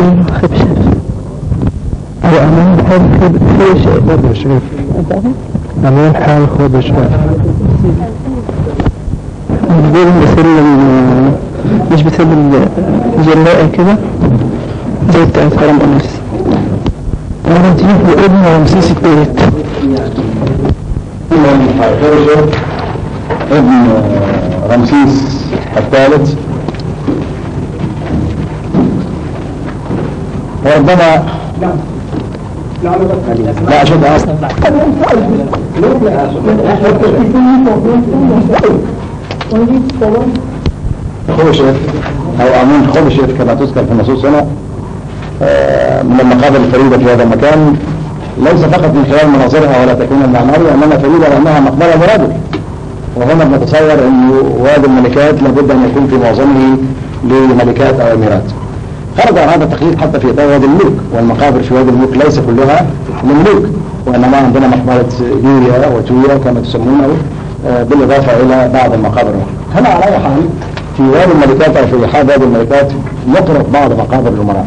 أمين خبشة أو أمين حال خبشة خد شريف أمين حال خد شريف نقول بسلم مش بسلم جلاء كده زي بتاعت حرم أنس أنا تجيب ابن رمسيس الثالث خرج ابن رمسيس الثالث وربما لا أشد أصلا خبشت أو أمين خبشت كما تذكر في النصوص هنا آه، من المقابر الفريدة في هذا المكان ليس فقط من خلال مناظرها ولا تكوين المعماري وإنما فريدة لأنها مقبرة مرادف وهنا بنتصور أن وادي الملكات لابد أن يكون في معظمه لملكات أو أميرات خرج عن هذا التقليد حتى في إطار وادي الملوك والمقابر في وادي الملوك ليس كلها للملوك وإنما عندنا مقبرة يوريا وتويا كما تسمونه آه، بالإضافة إلى بعض المقابر الأخرى هنا على أي حال في وادي الملكات أو في رحاب وادي الملكات نطرق بعض مقابر الأمراء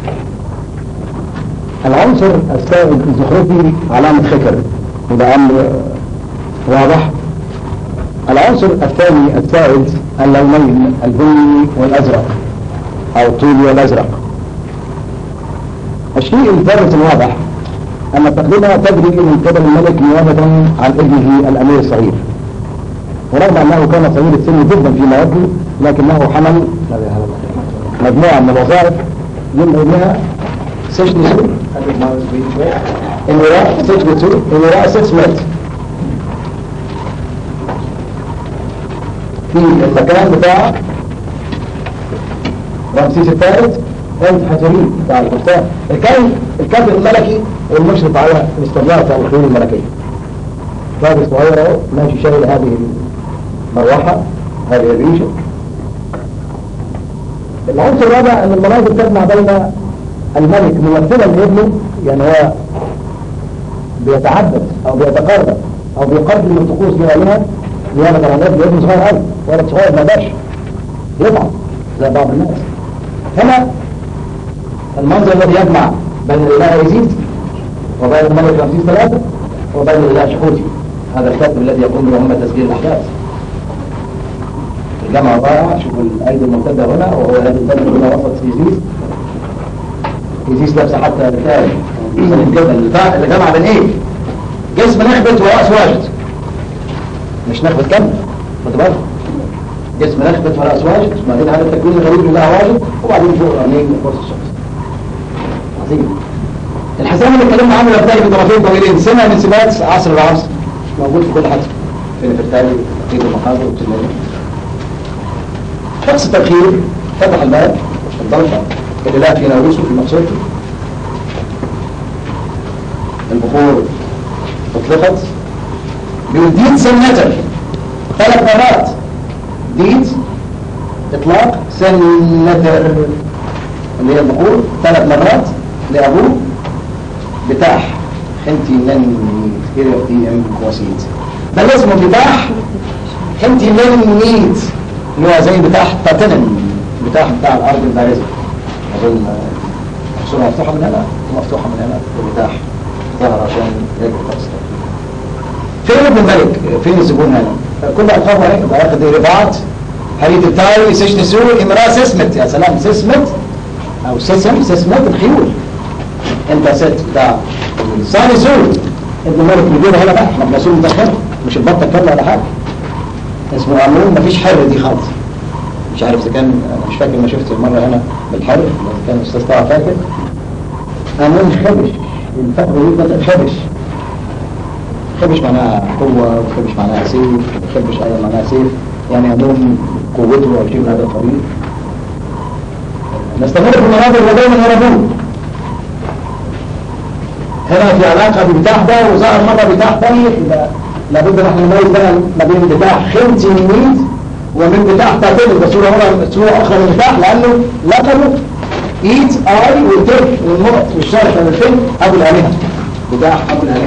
العنصر السائد الزخرفي علامة فكر وده أمر واضح العنصر الثاني السائد اللونين البني والأزرق أو الطولي والأزرق الشيء الثالث الواضح أن التقدمة تجري من قبل الملك نيابة عن ابنه الأمير الصغير ورغم أنه كان صغير السن جدا فيما يبدو لكنه حمل مجموعة من الوظائف ينبغي بها سجن سوء انوراء سجن سوء انوراء 6 متر في المكان بتاع رمسيس الثالث كانت حجرين بتاع الحسان كان الكاتب الملكي والمشرف على الاستطلاع بتاع الخيول الملكية راجل صغير اهو ماشي شايل هذه المروحة هذه الريشة العنصر الرابع ان المناظر تجمع بين الملك ممثلا لابنه يعني هو بيتعبد او بيتقرب او بيقدم من طقوس لآلهة نيابة عن ابن ابن صغير قوي ولد صغير ما باش يطعم زي بعض الناس هنا المنظر الذي يجمع بين الاله يزيد وبين الملك رمسيس ثلاثة وبين الاله شحوتي هذا الكاتب الذي يقوم بمهمة تسجيل الاحداث الجامعة رائع شوفوا الايدي الممتدة هنا وهو الذي يمتد هنا وسط يزيد يزيد لابسه حتى الثاني كده اللي جمع بين ايه جسم نخبت ورأس واجد مش نخبت كم خد بالك جسم نخبت ورأس واجد بعدين هذا التكوين الغريب لها واجد وبعدين فوق رنين فرص الشمس عظيم الحسام اللي اتكلمنا عنه يرتقي بطرفين طويلين سنة من سمات عصر العصر موجود في كل حته في نفرتالي في المحاضر والتلميذ شخص تبخير فتح الباب الضلفة اللي لا في ناروسه في مقصورته البخور اطلقت بيديد سنتر ثلاث مرات ديد اطلاق سنتر اللي هي البخور ثلاث مرات لابوه بتاح خنتي لن كده في ام وسيط بل اسمه بتاح خنتي لن نيت اللي هو زي بتاح باتنن بتاح بتاع الارض البارزه اظن الصوره مفتوحه من هنا ومفتوحه من هنا وبتاح ظهر عشان يجب الطقس فين ابن الملك فين الزبون هنا كل القابه هيك بقى دي رباط حريد التاوي سجن سور امراه سسمت يا سلام سسمت او سسم سسمت الخيول انت ست بتاع ثاني سور ابن الملك بيجيبها هنا بقى احنا مسؤول مدخل مش البطه كامله ولا حاجه اسمه قانون مفيش حر دي خالص مش عارف اذا كان أنا مش فاكر ما شفت المره هنا بالحر اذا كان الاستاذ طه فاكر قانون خبش الفقر يبدا خبش خبش معناها قوة وخبش معناها سيف وخبش أيضا معناها سيف يعني عندهم قوته أو شيء من هذا القبيل نستمر في المناظر ودائما يربون هنا في علاقة ببتاح ده وظهر مرة بتاح ثاني يبقى لابد نحن نميز بقى ما بين بتاح خمسي ميت ومن بتاح تاتين ده صورة مرة صورة أخرى من بتاح لأنه لقبه إيت آي والتر والنقط والشرح والفيلم أبو الآلهة بتاح أبو الآلهة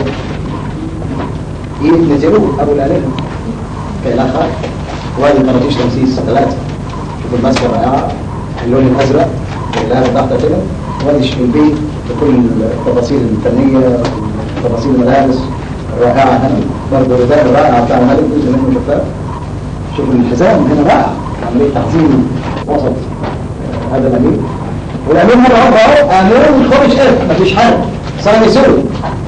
إيت نزلوه أبو الآلهة كالآخر وادي المراكش تمسيس ثلاثة شوفوا المسكة رائعة اللون الأزرق الإله تحت كده وادي الشمبي بكل التفاصيل الفنية تفاصيل الملابس الرائعة هنا برضه الرداء الرائعة بتاع الملك جزء منه شفاه شوف الحزام هنا رائع عملية تعظيم وسط آه، هذا الأمير والأمير مرة أخرى أهو أمير خرج إيه مفيش حاجة صار يسوي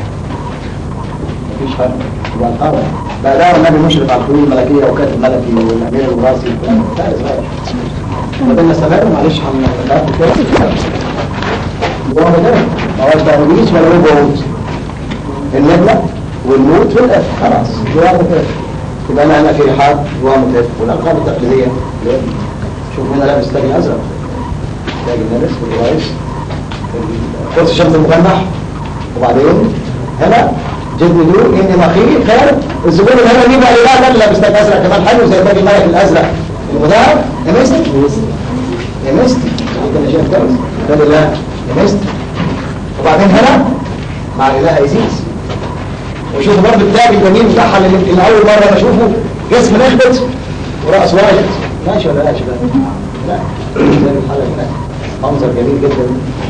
مفيش حاجة يبقى القمر لا لا النبي مشرف على الحلول الملكية وكاتب ملكي والأمير الوراثي لا صغير بدنا نستمر معلش هنقفل كده وهو ده ما هوش تهويش ولا هو جهود النبلة والموت في الأف خلاص جواب متف يبقى أنا هنا في حاد جواب متف والألقاب التقليدية شوف هنا لابس تاج الأزرق تاج النبس والرئيس كرسي شمس المغنح وبعدين هنا جد نور إني مخيل خير الزبون اللي هنا مين بقى لا لا لابس تاج أزرق كمان حلو زي تاج الملك الأزرق المذهب يمست يمست كده شايف كويس ده لله يمست وبعدين هنا مع الاله ايزيس وشوف برضه التاج الجميل بتاعها اللي اللي اول مره بشوفه جسم نخبت وراس واجد ماشي ولا لا يا شباب؟ لا زي الحلقه هناك منظر جميل جدا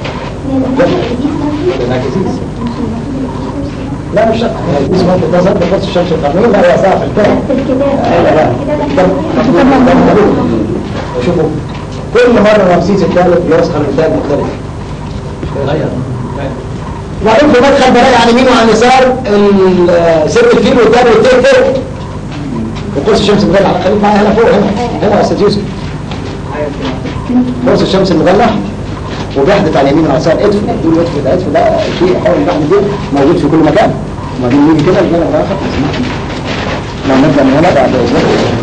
هناك ايزيس لا مش شرط ايزيس ممكن تظهر بقص الشمس القرنيه لا هي صعب في الكلام لا لا وشوفوا كل مرة رمسيس الثالث بيسخر التاج مختلف يغير وبعدين في مدخل بلاقي عن اليمين وعن اليسار ال- سر الفيل والتاج والتاج فوق وقرص الشمس المغلح خليك معايا هنا فوق هنا هنا يا استاذ يوسف قرص الشمس المغلح وبيحدث على اليمين وعلى اليسار ادفن دول ادفن ده ادفن ده شيء حول البحث دي موجود في كل مكان وبعدين نيجي كده الجانب الاخر لو نبدا من هنا بعد اذنك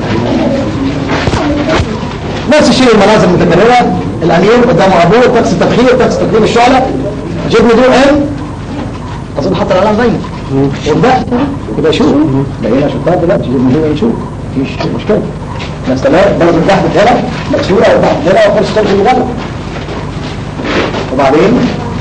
نفس الشيء المناظر المتكررة الأمير قدامه أبوه طقس التبخير طقس تقديم الشعلة جبنا دول إن أظن حتى الإعلان غير وبدأ يبقى شوف بقينا شطار دلوقتي جبنا دول نشوف مفيش مشكلة نستمر برضه تحت هنا مكسورة وتحت هنا وخلص الشمس المغلق وبعدين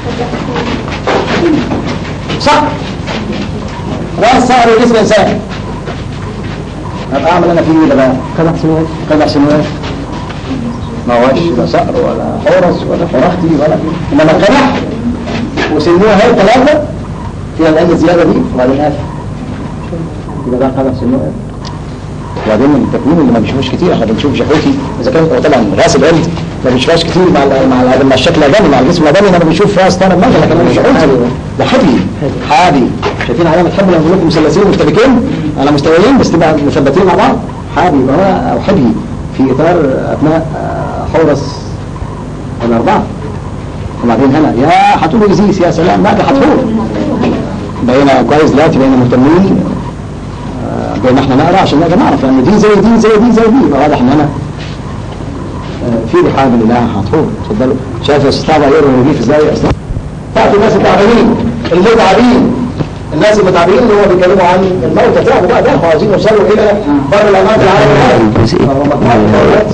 صح راس صقر وجسم إنسان هبقى أعمل أنا فيه ده بقى قدح سنوات قدح سنوات ما هوش لا صقر ولا حورس ولا فرختي ولا انما القدح وسنوها هي ثلاثة فيها العين الزيادة دي وبعدين قافل يبقى ده قدح سنوات وبعدين التكوين اللي ما بنشوفوش كتير احنا بنشوف جحوتي اذا كان هو طبعا راس العند ما بنشوفهاش كتير مع ال- مع ال- مع الشكل الادمي مع الجسم الادمي انا بنشوف راس طالب مره لكن مش جحوتي ده حبلي حابي شايفين علامه حبل لما بقول لكم مثلثين مشتبكين على مستويين بس تبقى مثبتين مع بعض حابي يبقى هو او حبلي في اطار ابناء آه، حورس الاربعه وبعدين هنا يا هتقولوا ازيس يا سلام ما ده هتقول بقينا كويس دلوقتي بقينا مهتمين آه، بان احنا نقرا عشان نقدر نعرف لان دي زي دي زي دي زي دي يبقى واضح ان انا آه، في رحاب الاله هتقول اتفضلوا شايف يا استاذ طبعا يقرا الرغيف ازاي اصلا تعرفوا الناس التعبانين المتعبين الناس المتعبين اللي هو بيتكلموا عن الموتى تعبوا بقى ده عايزين يوصلوا الى بر الاماكن العالم العالمي فهو مجموعه من الدولات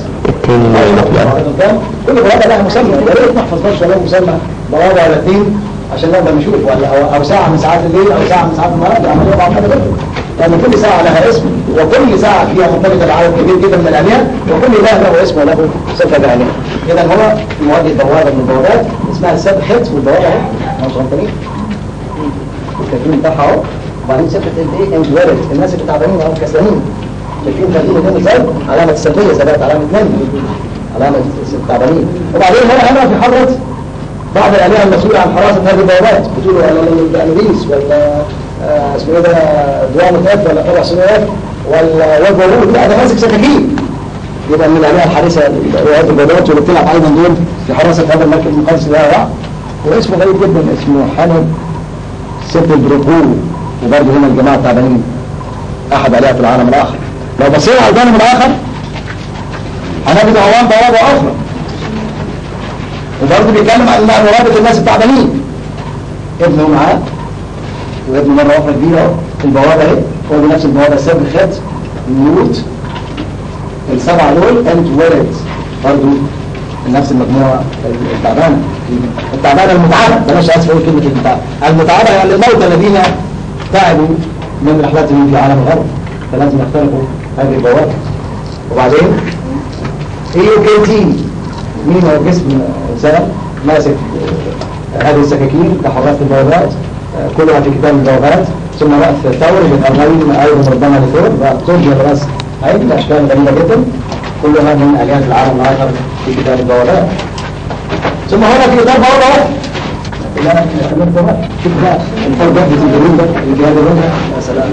كل بوابة لها مسمى يا ريت نحفظ بس ولو مسمى بوابة ولا اثنين عشان نقدر نشوف ولا أو, أو ساعة من ساعات الليل أو ساعة من ساعات النهار دي عملية بعض حاجة جدا لأن كل ساعة لها اسم وكل ساعة فيها مرتبطة بعدد كبير جدا من الأميال وكل إله له اسم وله صفة بعينه إذا هو يواجه بوابة من البوابات اسمها السبع خط والبوابة أهو مش غلطانين التكوين بتاعها أهو وبعدين صفة الإيه انجوارد الناس اللي تعبانين أو كسلانين شايفين خلينا هنا ازاي علامة السلبية ثبات علامة نمي علامة التعبانين وبعدين هنا هنا في حضرة بعض الآلهة المسؤولة عن حراسة هذه البوابات بتقولوا الأنوبيس ولا آه، اسمه ايه ده دوام اف ولا قرع سنوات ولا وجه ورود لا ده ماسك سكاكين يبقى من الآلهة الحارسة هذه البوابات واللي بتلعب أيضا دول في حراسة هذا المركز المقدس لها واسمه غريب جدا اسمه حنب ست البروكول وبرضه هنا الجماعة التعبانين أحد آلهة في العالم الآخر لو بصينا على الجانب الآخر هنجد عوام بوابة أخرى وبرضه بيتكلم عن مرابط الناس التعبانين ابنه معاه وابنه مرة أخرى كبيرة أهو البوابة اهي هو بنفس البوابة سابق خط نوت السبعة دول انت ولد برضه نفس المجموعة التعبانة التعبانة المتعبة بلاش اسف اقول كلمة المتعبة المتعبة يعني الموتى الذين تعبوا من رحلتهم في عالم الغرب فلازم يختلفوا هذه البوابة وبعدين اي او كي تي مين هو جسم انسان ماسك هذه السكاكين كحراسة البوابات آه، كلها في كتاب البوابات ثم رأس ثوري بالأربعين أيضا ربما لثور وترجم رأس هذه الأشكال غريبة جدا كلها من ألياف العالم الآخر في كتاب البوابات ثم هنا في كتاب بوابة لا لا شوف بقى الفرق ده في الجنوب ده الجهاد الرمح يا سلام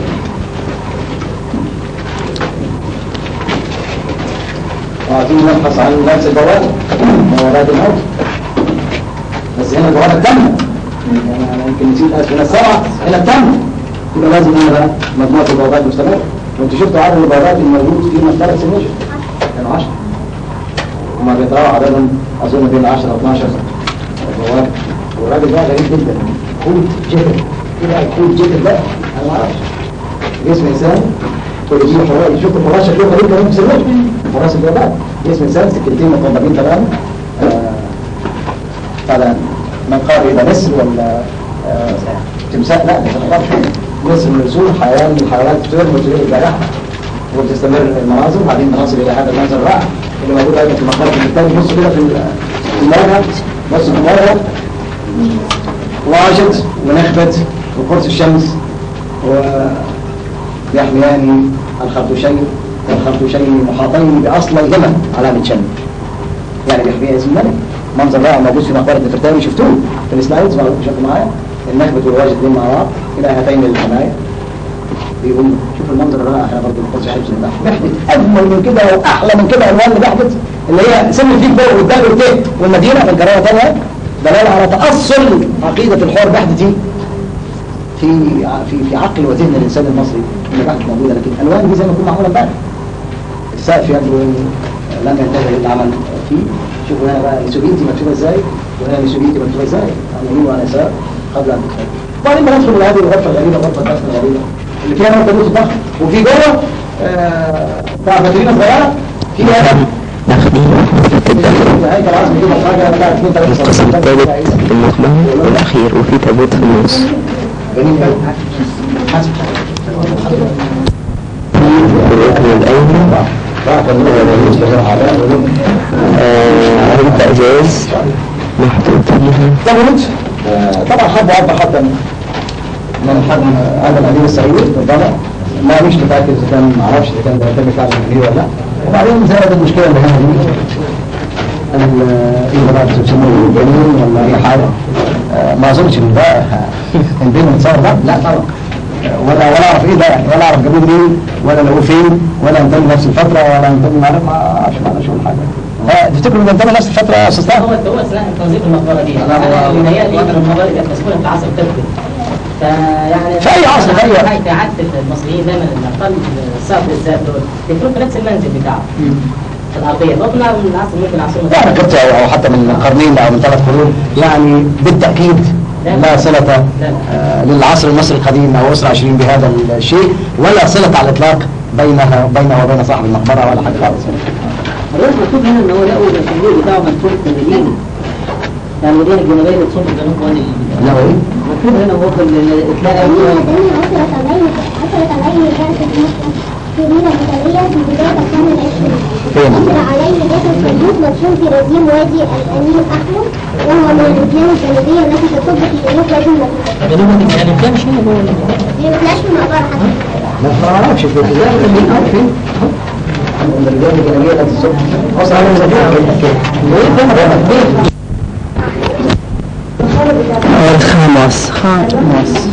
وعايزين نبحث عن نفس البوابة بوابات الموت بس هنا البوابة تم يعني أنا يمكن نسيت أسف هنا السبعة هنا تم يبقى لازم هنا بقى مجموعة البوابات مستمرة وانت شفتوا عدد البوابات الموجود في مكتبة سنجر كانوا 10 هما بيطلعوا عددهم أظن بين 10 أو 12 بوابة والراجل ده غريب جدا كود جهل ايه بقى الكود جهل ده انا ما اعرفش جسم انسان كل دي حراس شوف الحراس شكله غريب كمان في السلوك حراس الجبال جسم انسان سكتين مطبقين تمام فعلا منقار يبقى نسر ولا آه، تمساح لا مش منقار نسر من رسول حيوان من الحيوانات تطير وتطير الجراحة وبتستمر المناظر وبعدين نصل الى هذا المنظر الرائع اللي موجود ايضا في المقبره الثاني بص كده في المرة بص في المرة واجد ونخبت وقرص الشمس ويحميان الخرطوشين والخرطوشين محاطين بأصليهما علامة شم يعني بيحميها اسم الملك منظر رائع موجود في مقبرة نفرتاري شفتوه في السلايدز ما شفتوا معايا النخبة والواجد دول مع بعض إلى هاتين الحماية بيقول شوف المنظر الرائع يا برضه القرص الشمس اللي تحت بحدث أجمل من كده وأحلى من كده عنوان اللي بحدث اللي هي سن فيك فوق والدال والتيه والمدينة من قراءة تانية دلالة على تأصل عقيدة الحوار بحث دي في في في عقل وذهن الإنسان المصري إن بحث موجودة لكن الألوان دي زي ما كنا معمولة امبارح السقف يبدو لم ينتهي العمل فيه شوفوا هنا بقى السوفيتي مكتوبة ازاي وهنا السوفيتي مكتوبة ازاي على اليمين وعلى اليسار قبل أن تكتب وبعدين بندخل من هذه الغرفة الغريبة غرفة الدفن الغريبة اللي فيها نقطة نقطة ضغط وفي جوه آه، بتاع فاترينا صغيرة فيها هيكل عظمي كده حاجة بتاع 2 3 القسم الثالث المقبل والأخير وفي تابوت في النص جميل قوي حسب الركن الأيمن آه، هيبقى إزاز محطوط فيها تابوت طبعا حد أربع حتى من حد هذا الأمير السعيد ربما ما مش متأكد إذا كان ما أعرفش إذا كان ده تم فعلا من ولا لا وبعدين زادت المشكلة اللي هنا دي الإمارات بتسموه الجنين ولا أي حاجة آه، ما أظنش إن ده البين متصور ده لا طبعا آه، ولا ولا أعرف إيه ده يعني ولا أعرف جابوه منين ولا لقوه فين ولا انتمي نفس الفترة ولا انتمي ما أعرف ما أعرفش ما أعرفش ولا حاجة آه، تفتكروا إنه انتمي نفس الفترة يا أستاذ طه؟ هو هو اثناء تنظيم المقبره دي لا، هو- انا متهيألي ان المقبره دي كانت مسكونه في عصر تركي فيعني في أي عصر، في أي- في عادة المصريين دايما الاقل السقف بالذات دول بيكونوا في نفس المنزل بتاعهم في الارضيه ربنا من العصر ممكن العصر يعني كنت أو أو حتى من قرنين أو من ثلاث قرون يعني بالتأكيد لا صلة آه، للعصر المصري القديم أو أسرة عشرين بهذا الشيء ولا صلة على الإطلاق بينها بينه وبين صاحب المقبرة ولا حاجة خالص الرئيس مكتوب هنا ان هو لقوا الشهور بتاعه مكتوب في المدينه يعني المدينه الجنوبيه اللي تصب جنوب وادي لا إيه؟ مكتوب هنا هو في ال- اتلاقى الدنيا عثرت عليه عثرت عليه جلسة مصر في مينا الإيطالية في بداية القرن العشرين. فين؟ عثر عليه جسد صندوق مدفون في رديم وادي الأمير الأحمر وهو من البلدان الجنوبية التي تصب في جنوب وادي المدينة. جنوب يعني ده مش هنا هو هي ما طلعش من المقبرة حتى. لا ما أعرفش في الرجال الجنوبيين أو فين؟ من الرجال الجنوبية التي تصب أصلا على المزاجين الخامس خامس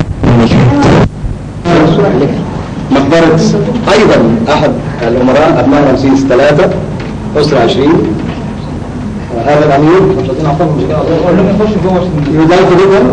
مقبرة أيضا أحد الأمراء أبناء رمسيس ثلاثة أسرة عشرين هذا الأمير مش عايزين أعطيهم مش كده يدعي جدا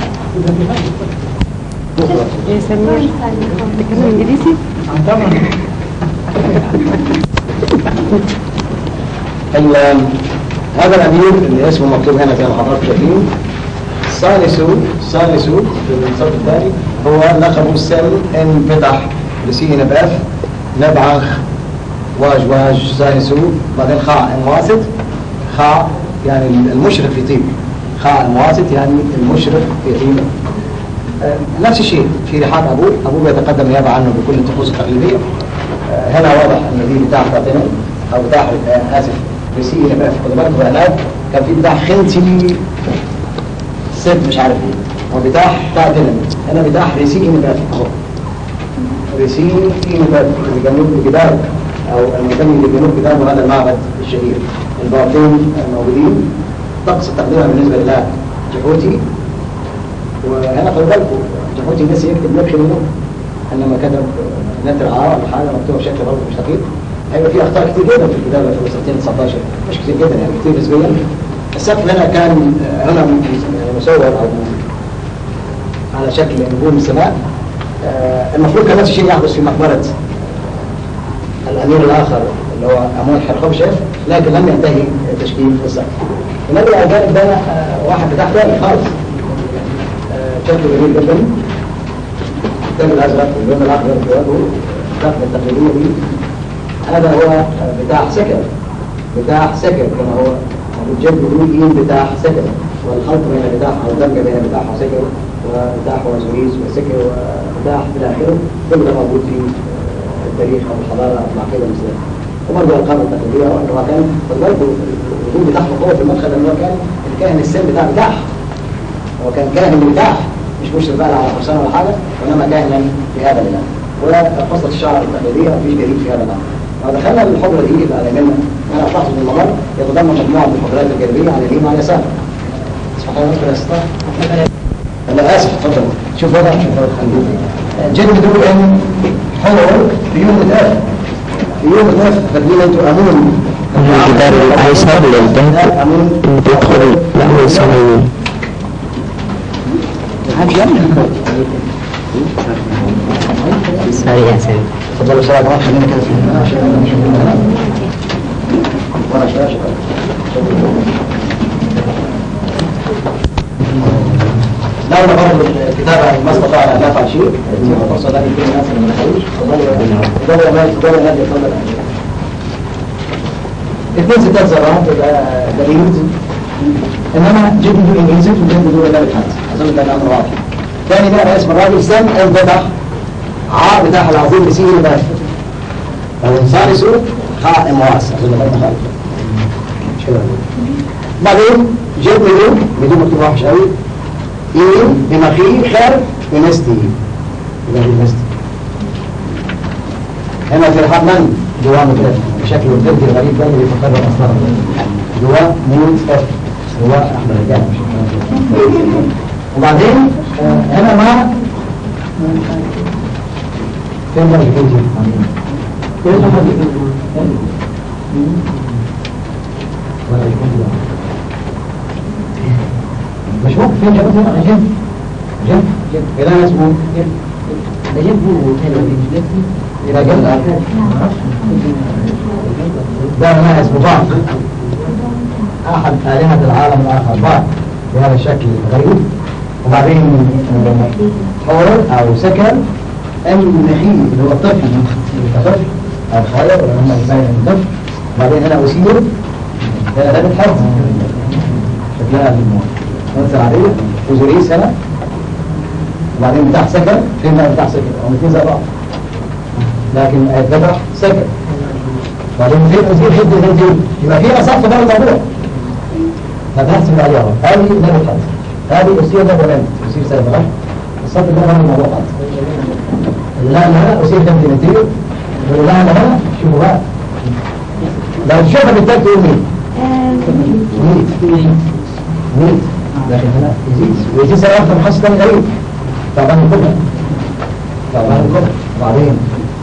ال- هذا الأمير اللي اسمه مكتوب هنا زي ما حضراتكم شايفين سالسو سالسو في الصف الثاني هو لقبه السامي ان فتح لسي نباف نبعخ واج واج سالسو بعدين خاء المواسط خاء يعني المشرق في طيب خاء المواسط يعني المشرق في طيب آه، نفس الشيء في رحاب ابوه ابوه بيتقدم نيابه عنه بكل الطقوس التقليديه آه، هنا واضح ان دي بتاع فاطمه او بتاع آه، اسف رسي نباف خد بالكم هناك كان في بتاع خنتي سد مش عارف ايه هو بتاع بتاع ديناميت هنا بتاع ريسي نبات اهو ريسي نبات في جنوب الجبال او المنتمي لجنوب جبال هذا المعبد الشهير البارتين الموجودين طقس التقدير بالنسبه لله جحوتي وهنا خلي بالكم جحوتي ناس يكتب نبش منه انما كتب نتر عار ولا حاجه مكتوب بشكل برضه مش دقيق هيبقى في اخطاء كتير جدا في الكتابه في السنتين 19 مش كتير جدا يعني كتير نسبيا السقف هنا كان آه، هنا مصور او على شكل نجوم السماء آه، المفروض كان نفس الشيء يحدث في مقبره الامير الاخر اللي هو امون حرخوشف لكن لم ينتهي تشكيل السقف النبي على الجانب ده آه، واحد بتاع تاني خالص آه، شكله جميل جدا الدم الازرق واللون الاخضر في وجهه الرقم التقليديه دي هذا هو بتاع سكر بتاع سكر كما هو الجد له بتاع سكر والخلط بين بتاع او الدمج بين بتاع وسكر وبتاع وزريز وسكر وبتاع الى اخره كل ده موجود في التاريخ او الحضاره او العقيده الاسلاميه وبرضه الارقام التقليديه وانه كان برضه الوجود بتاعه قوه في المدخل لانه كان الكاهن السن بتاع بتاعه هو كان كاهن بتاعه مش مشرف بقى على فرسان ولا حاجه وانما كاهنا في هذا الاله وقصه الشعر التقليديه مفيش جديد في هذا الامر لو دخلنا الحجره دي اللي على يمنا انا اطلعت من الممر يتضمن مجموعه من الحجرات الجانبيه على اليمين وعلى اليسار اسمح لي ممكن استطيع انا اسف اتفضل شوف هذا شوف هذا جد دول ان حضر في يوم الاف في يوم الاف فاكرين انتوا امون الجدار الايسر للبنك امون تدخل له يسوي سريع سريع تفضلوا سلام الله خلينا كده في ورا شويه شكرا لو برضه الكتابة ما استطاع أن يفعل شيء فرصة لكن كل الناس اللي ما دخلوش تفضلوا ما تفضلوا نادي تفضل اثنين ستات زرعات يبقى دليل انما جد دول انجليزي وجد دول لا بالحد اظن ده الامر واضح ثاني بقى اسم الراجل سم الفتح ع بتاع العظيم بسين الباشا ثالث خاء مواس اظن ده دخل مش كده بعدين جد بدون بدون مكتوب وحش قوي إيم بمخي خير بنستي يبقى في نستي هنا في الحرب من جواه كده بشكل الجلد الغريب ده اللي بيفكر اصلا جواه مين اف جواه احمد رجال مش وبعدين آه، هنا مع فين بقى الجلد فين احمد ولا يكون ده مش ممكن فين جابت هنا جنب جنب جنب إذا اسمه ده جنب إذا جنب ده ما اسمه بعض أحد آلهة العالم الآخر بعض بهذا الشكل الغريب وبعدين حور أو سكن النخيل اللي هو الطفل الطفل أو الخاير ولا هم ازاي الطفل وبعدين هنا أسير هنا ده الحرب شكلها الموت مثل عليه وزريس هنا وبعدين بتاع سكن فين بقى بتاع سكن هم الاثنين زي بعض لكن الذبح سكن وبعدين فين وزير حد وزير يبقى في مصف بقى الموضوع فتحسب عليها هذه نبي الحد هذه أسير نبي العلم أسير سيد الغش الصف ده هو الموضوع حد لا لا أسير كم دينتير لا لا شوفوا بقى لو تشوفها بالتالي تقول مين؟ مين؟ مين؟ لكن هنا يزيد ويزيد سنة واحدة محصل تاني غريب طبعا الكبرى طبعا الكبرى وبعدين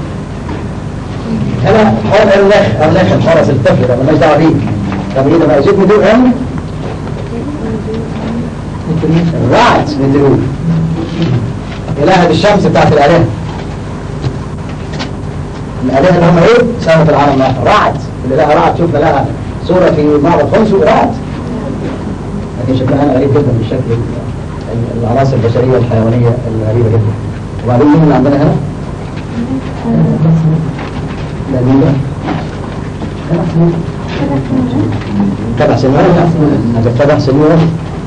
هنا حول النخ النخ الحرس الطفل ده مالناش دعوه بيه طب ايه ده بقى يزيد بدون علم الرعد من دلوب إلهة الشمس بتاعت الآلهة الآلهة اللي هم ايه؟ سنة العالم الآخر رعد الإله رعد شفنا لها صورة في معبد خمسو رعد لكن شكلها هنا غريب جدا بالشكل ال- العناصر البشرية والحيوانية الغريبة جدا وبعدين مين اللي عندنا هنا؟ لا مين ده؟ تبع سنوات هذا تبع سنوات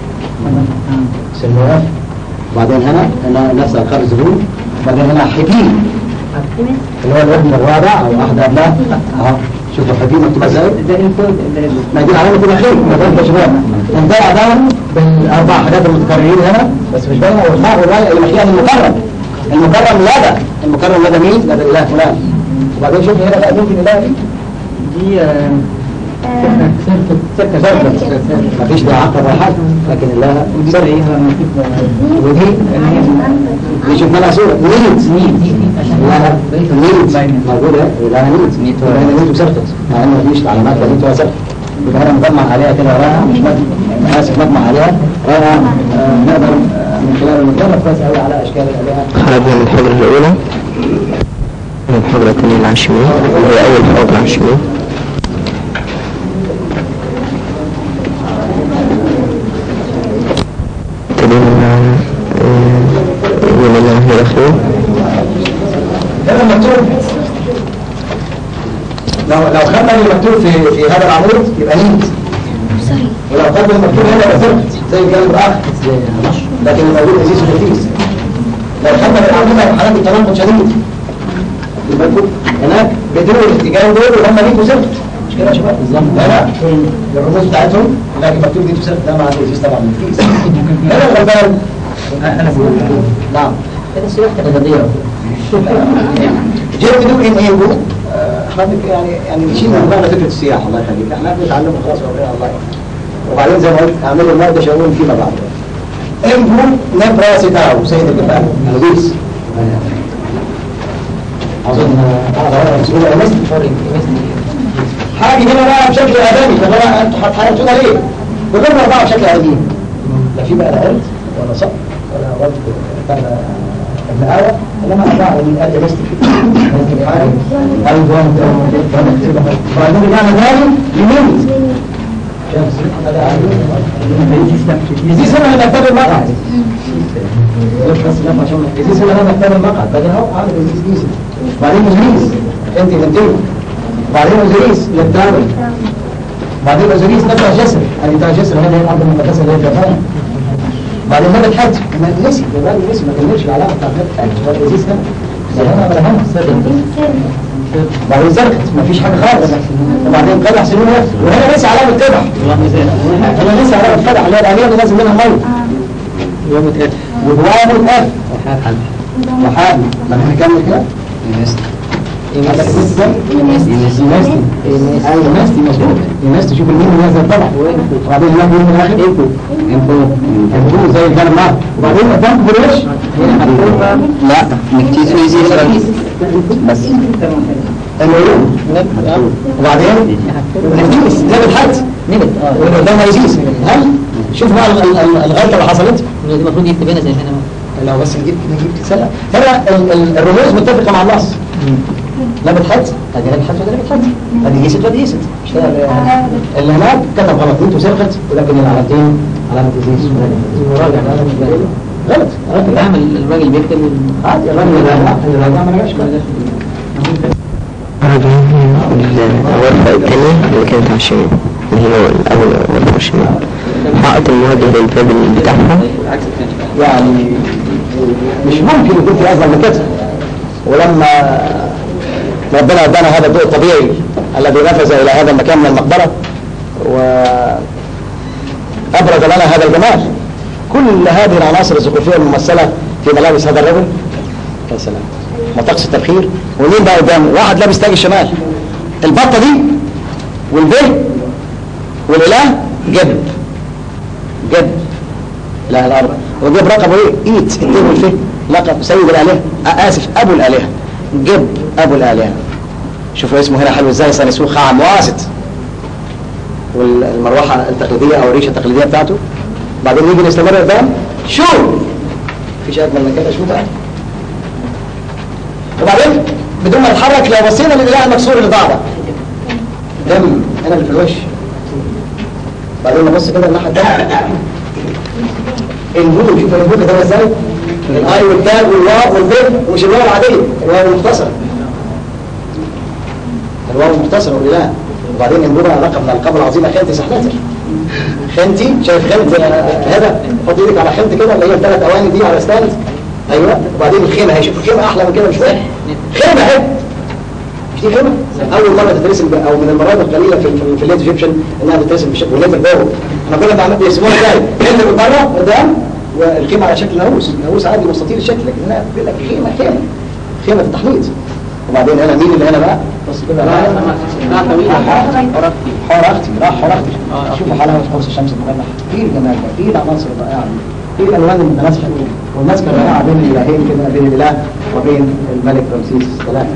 سنوات وبعدين هنا هنا نفس الخرز زبون وبعدين هنا حبيب اللي هو الابن الرابع او احد ابناء اهو شوفوا حبيبي مكتوبه ازاي ده انفود ما دي علامه الاخير ما ده شباب انتهى ده بالاربع حاجات المتكررين هنا بس مش باينه والخاء والراء اللي ماشيين المكرم المكرم لدى المكرم لدى مين؟ لدى الاله فلان وبعدين شوف هنا بقى ممكن الاله دي دي سكه سكه مفيش لا عقب ولا حاجه لكن الاله سرعي ودي دي شوف لها صوره نيت لا نيت موجوده لا نيت نيت نيت وسرقت مع ان مفيش علامات لا نيت ولا سرقت يبقى انا مجمع عليها كده وراها مش مجمع اسف مجمع عليها وراها آه، نقدر آه، من خلال المجرد كويس قوي على اشكال الالهه خرجنا من الحجرة الأولى من الحجرة الثانية اللي على الشمال وهي أول حجرة على الشمال ابتدينا مع يقول الله هو الأخير هذا مكتوب لو لو خدنا اللي مكتوب في في هذا العمود يبقى نيت ولو خدنا المكتوب هنا يبقى زرقت زي الجانب الاخر لكن الموجود ازيز وفتيس لو خدنا في العمود هيبقى حالات التناقض شديد يبقى يكون هناك بدون الاتجاه دول وهم نيت وزرقت مش كده يا شباب بالظبط لا لا الرموز بتاعتهم لكن مكتوب نيت وزرقت ده مع الازيز طبعا وفتيس هنا الغلبان انا بقول نعم كده سياحة غديرة جيت بدون ان ايه يقول احنا يعني يعني نشيل من دماغنا فكره السياحه الله يخليك احنا بنتعلم خلاص ربنا الله يخليك. وبعدين زي ما قلت اعملوا الماده شاورون فيما بعد انبو نبراسيتاو سيد الكفاء مديس اظن هذا مسؤول المسلم حاجه هنا بقى بشكل ادمي طب انا انتوا هتحيرتونا ليه؟ كلهم اربعه بشكل ادمي لا في بقى لا قرد ولا صقر ولا رد كان ابن آوى انما اربعه من ادي مسلم وبعدين رجعنا تاني يمين يزيد سنة لما يكتب المقعد يزيد سنة لما يكتب المقعد بعدين هو عامل يزيد ديسي بعدين ازريس انت بنتين بعدين ازريس للتامل بعدين ازريس نبع جسر يعني بتاع جسر هذا هي الارض المقدسة اللي هي الجبال بعدين نبت حج ما نسي الراجل نسي ما كملش العلاقة بتاعت نبت حج ولا ازيز هنا لا هنا ولا هنا بعدين زرقت مفيش حاجة خالص وبعدين قدح سنون نفسه وهنا نسي علامة قدح هنا نسي علامة قدح اللي هي العلية اللي لازم منها مية وجواها متقف وحابي لما نكمل كده هذا الاسم ده ينستي ايوه ينستي مظبوط ينستي شوف المين نازل طبعا وبعدين هناك مين من الاخر انفو انفو زي الجانب معاه وبعدين قدام بروش لا نكتيس ويزي بس العلوم وبعدين نكتيس ده بالحد نبت واللي قدامها يزيز هل شوف بقى ال- ال- الغلطه اللي حصلت المفروض يكتب هنا زي هنا لو بس نجيب نجيب تتسلق هنا ال- ال- الرموز متفقه مع النص لا بتحط ادي لا بتحط ولا بتحط ادي يست ودي يست مش كده اللي هناك كتب غلط نيته سرقت ولكن العلامتين علامه يزيد وراجع غلط غلط بعمل الراجل بيكتب عادي الراجل اللي راجع اللي راجع ما رجعش رجعنا الغرفة الثانية اللي كانت على الشمال اللي هي الأول غرفة على الشمال حائط المواجهة للباب بتاعها يعني مش ممكن يكون في أصغر من كده ولما ربنا ادانا هذا الضوء الطبيعي الذي نفذ الى هذا المكان من المقبره وابرز لنا هذا الجمال كل هذه العناصر الزخرفيه الممثله في ملابس هذا الرجل يا سلام مطقس التبخير ومين بقى قدامه واحد لابس تاج الشمال البطه دي والبه والاله جب جب لا الارض وجيب رقبه ايه ايت التين والفه لقب سيد الالهه آه، اسف ابو الالهه جب ابو الالهه شوفوا اسمه هنا حلو ازاي صار اسمه خعم واسط والمروحه التقليديه او الريشه التقليديه بتاعته بعدين نيجي نستمر قدام شوف مفيش اجمل من كده شوف بقى وبعدين بدون ما نتحرك لو بصينا للاله المكسور اللي ضاع ده دم هنا اللي في الوش بعدين نبص كده الناحيه الثانيه النور شوف النور ده ازاي الاي والتاء والواو والب ومش الواو العاديه الواو المختصره الواو المختصره والاله وبعدين ينبونا لقب من الالقاب العظيمه خنتي سحنتر خنتي شايف خنت هذا حط ايدك على خنت كده اللي هي الثلاث اواني دي على ستاند ايوه وبعدين الخيمه هي شوف الخيمه احلى من كده مش واحد خيمه اهي مش دي خيمه اول مره تدرس الب- او من المرات القليله في في, في الليت ايجيبشن انها تدرس بالشكل والليت الجو احنا كنا بعمل بيسموها ازاي خيمه من بره قدام والخيمه على شكل ناموس ناموس عادي مستطيل الشكل لكن هنا بيقول لك خيمه خيمه خيمه التحنيط وبعدين هنا مين اللي هنا بقى بص كده حرختي راح حرختي شوفوا حلاوه قوس الشمس المغلح ايه الجمال ده ايه العناصر الرائعه دي ايه الالوان المتناسقه دي والمسكه الرائعه بين الالهين كده بين الاله وبين الملك رمسيس ثلاثه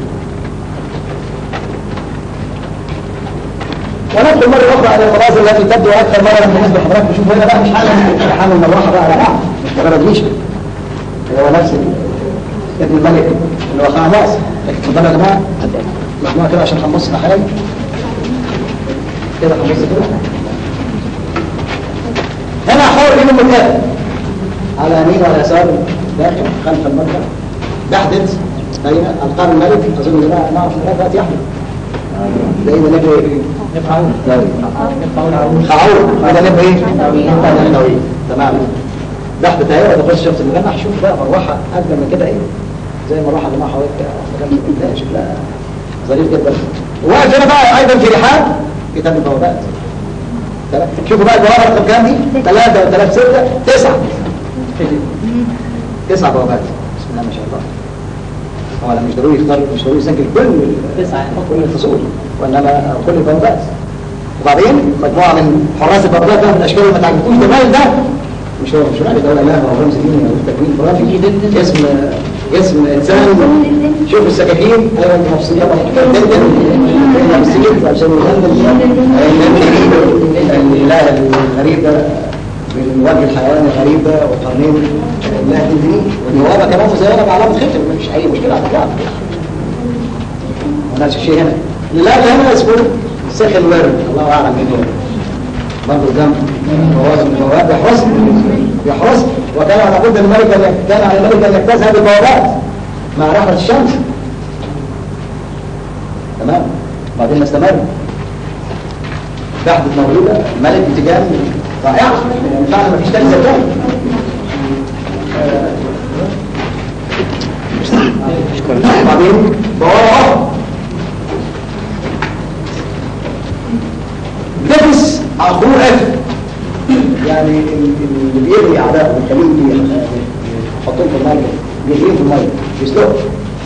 وندخل مرة أخرى على المناظر التي تبدو أكثر مرة بالنسبة لحضراتكم شوفوا هنا بقى مش حاجة حامل مروحة بقى على بعض مش مجرد ريشة هو نفس ابن الملك اللي هو خامس لكن تفضلوا يا جماعة مجموعة كده عشان هنبص ناحية كده هنبص كده هنا حول بين المكان على يمين وعلى يسار داخل خلف المدخل بحدث بين ألقاب الملك أظن إن أنا نعرف إن دلوقتي أحمد ده إيه ده نبقى إيه؟ نفعون خعور هذا نبقى إيه؟ نبقى تمام بحدث أهي ولا تخش شمس المجنح شوف بقى مروحة أجمل من كده إيه؟ زي المروحة اللي معها حوالي كده شكلها ظريف جدا وواقف هنا بقى أيضا في رحاب كتاب البوابات شوفوا بقى البوابة رقم كام دي؟ ثلاثة وثلاث ستة تسعة تسع بوابات بسم الله ما شاء الله هو لا مش ضروري يختار مش ضروري يسجل كل تسعة كل الفصول وانما كل البوابات وبعدين مجموعه من حراس البوابات بقى من الاشكال اللي ما تعجبكوش ده مال ده مش هو مش مال ده ولا اله او رمز ديني او تكوين خرافي اسم اسم انسان شوف السكاكين ايوه انت مبسوط طبعا جدا مبسوط عشان يغني الاله الغريب ده بالوجه الحيواني الغريب ده وقرنين لا تدري والنوابة كمان مزينة بعلامة ختم مفيش أي مشكلة على الإطلاق ونفس الشيء هنا لا هنا اسمه سخن ورد الله أعلم مين هو برضه قدام بوابة من البوابات يحرس يحرس وكان على بد الملك أن كان على الملك أن يجتاز هذه البوابات مع رحلة الشمس تمام بعدين نستمر بحدث مولودة ملك بتجان رائعة يعني فعلا ما فيش تاني زي كده بعدين بوابة نفس أخوه أف يعني اللي بيغلي أعداءه والخليل يحطهم في المية بيغليهم في المية يسلقوا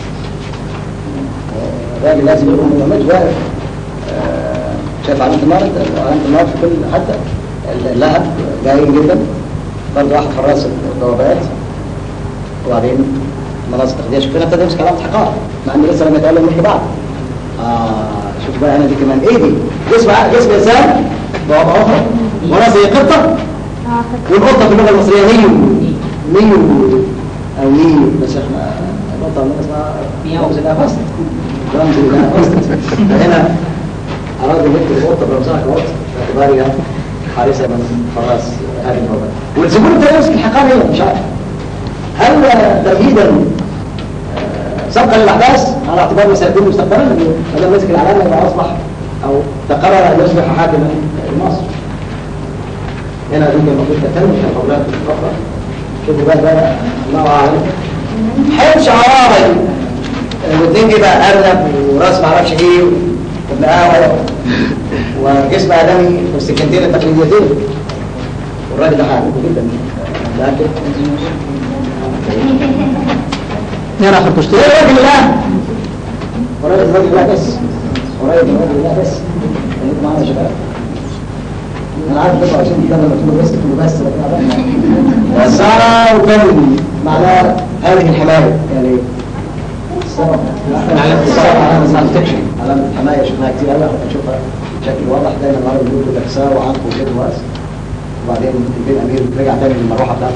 الراجل لازم يكون مش واقف آه، شايف علامة النار انت علامة النار في كل حتة اللهب باين جدا برضه واحد حراس البوابات وبعدين مناصب تخدير شوف هنا ابتدى يمسك علامة حقائق مع ان لسه لم يتعلم من بعض اه شوف بقى هنا دي كمان ايه دي جسم جسم انسان بوابة اخرى ورا زي قطة والقطة في اللغة المصرية نيو نيو او نيو بس احنا القطة عندنا اسمها رمز لها فصل رمز لها فصل هنا أرادوا مثل القطة برمزها كقطة باعتبارها حارسة من حراس هذه البوابات والزبون ده يمسك الحقائق هنا مش عارف هل تمهيدا آه، سبقا للاحداث على اعتبار ما سيكون مستقبلا انه ما دام مسك العلامه يبقى اصبح او تقرر ان يصبح حاكما لمصر هنا دي المفروض تتم في الحولات الاخرى شوفوا بقى ده الله اعلم حب شعراوي الاثنين دي بقى ارنب وراس معرفش ايه وبقاوة وجسم ادمي والسكنتين التقليديتين والراجل ده حاجه جدا لكن يا اخي بشتري ايه راجل الله وراجل راجل الله بس وراجل راجل الله بس خليكم معانا يا شباب انا عارف 29 كده لما تقول بس تقول بس لكن عرفنا وسارة وكلمي معناها هذه الحماية يعني علامة الصلاة علامة ساينتكشن علامة الحماية شفناها كتير هلا هنشوفها بشكل واضح دايما العرب بيقولوا لك ساعة وعنق وكده واس وبعدين البين امير رجع تاني للمروحة بتاعته